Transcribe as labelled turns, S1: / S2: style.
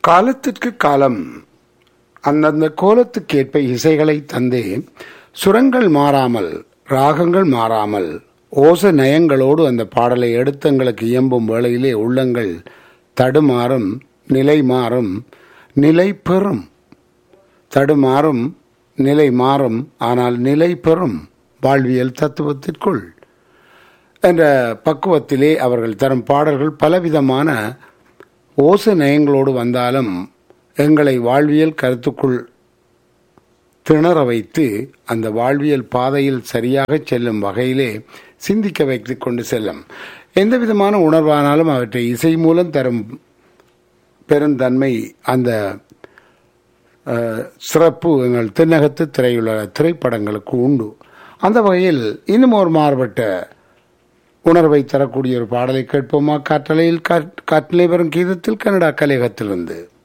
S1: காலத்திற்கு காலம் அந்தந்த கோலத்துக்கேற்ப இசைகளை தந்து சுரங்கள் மாறாமல் ராகங்கள் மாறாமல் ஓச நயங்களோடு அந்த பாடலை எடுத்தங்களுக்கு இயம்பும் வேளையிலே உள்ளங்கள் தடுமாறும் நிலை மாறும் நிலை பெறும் தடுமாறும் நிலை மாறும் ஆனால் நிலை பெறும் வாழ்வியல் தத்துவத்திற்குள் என்ற பக்குவத்திலே அவர்கள் தரும் பாடல்கள் பலவிதமான ஓச நயங்களோடு வந்தாலும் எங்களை வாழ்வியல் கருத்துக்குள் திணற வைத்து அந்த வாழ்வியல் பாதையில் சரியாக செல்லும் வகையிலே சிந்திக்க வைத்து கொண்டு செல்லும் எந்த விதமான உணர்வானாலும் அவற்றை இசை மூலம் தரும் பெருந்தன்மை அந்த சிறப்பு எங்கள் தென்னகத்து திரையுலக திரைப்படங்களுக்கு உண்டு அந்த வகையில் இன்னும் ஒரு மாறுபட்ட உணர்வை தரக்கூடிய ஒரு பாடலை கேட்போமா காற்றலையில் காற்றலை வரும் கீதத்தில் கனடா கலையகத்திலிருந்து